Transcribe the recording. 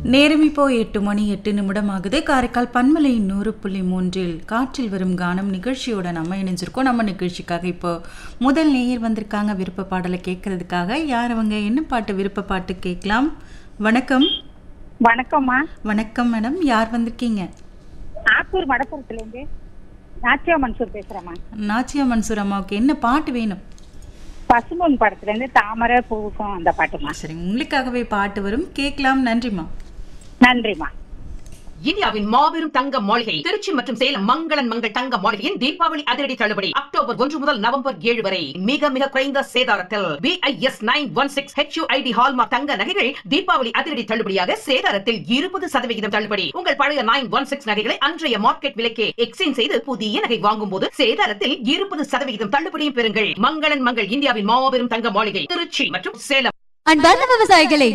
நேரம் இப்போ எட்டு மணி எட்டு நிமிடம் ஆகுது காரைக்கால் பன்மலை நூறு புள்ளி மூன்றில் காற்றில் வரும் கானம் நிகழ்ச்சியோட நம்ம இணைஞ்சிருக்கோம் நம்ம நிகழ்ச்சிக்காக இப்போ முதல் நேயர் வந்திருக்காங்க விருப்ப பாடலை கேட்கறதுக்காக யார் அவங்க என்ன பாட்டு விருப்ப பாட்டு கேட்கலாம் வணக்கம் வணக்கம்மா வணக்கம் மேடம் யார் வந்திருக்கீங்க ஆத்தூர் மடப்புறத்துல இருந்து நாச்சியா மன்சூர் பேசுறேம்மா நாச்சியா மன்சூர் அம்மாவுக்கு என்ன பாட்டு வேணும் பசும்பொன் படத்துல இருந்து தாமரை பூவுக்கும் அந்த பாட்டுமா சரி உங்களுக்காகவே பாட்டு வரும் கேட்கலாம் நன்றிம்மா நன்றிம்மா இந்தியாவின் மாபெரும் தங்க மாளிகை திருச்சி மற்றும் சேலம் மங்களன் மங்கள் தங்க மாளிகையின் தீபாவளி அதிரடி தள்ளுபடி அக்டோபர் ஒன்று முதல் நவம்பர் ஏழு வரை மிக மிக குறைந்த சேதாரத்தில் BIS nine one six HUID hallmark தங்க நகைகள் தீபாவளி அதிரடி தள்ளுபடியாக சேதாரத்தில் இருபது சதவிகிதம் தள்ளுபடி உங்கள் பழைய நைன் ஒன் சிக்ஸ் நகைகளை அன்றைய மார்க்கெட் விலைக்கே எக்ஸ்சேஞ்ச் செய்து புதிய நகை வாங்கும் போது சேதாரத்தில் இருபது சதவிகிதம் தள்ளுபடியும் பெறுங்கள் மங்களன் மங்கள் இந்தியாவின் மாபெரும் தங்க மாளிகை திருச்சி மற்றும் சேலம் அன்பார்ந்த விவசாயிகளை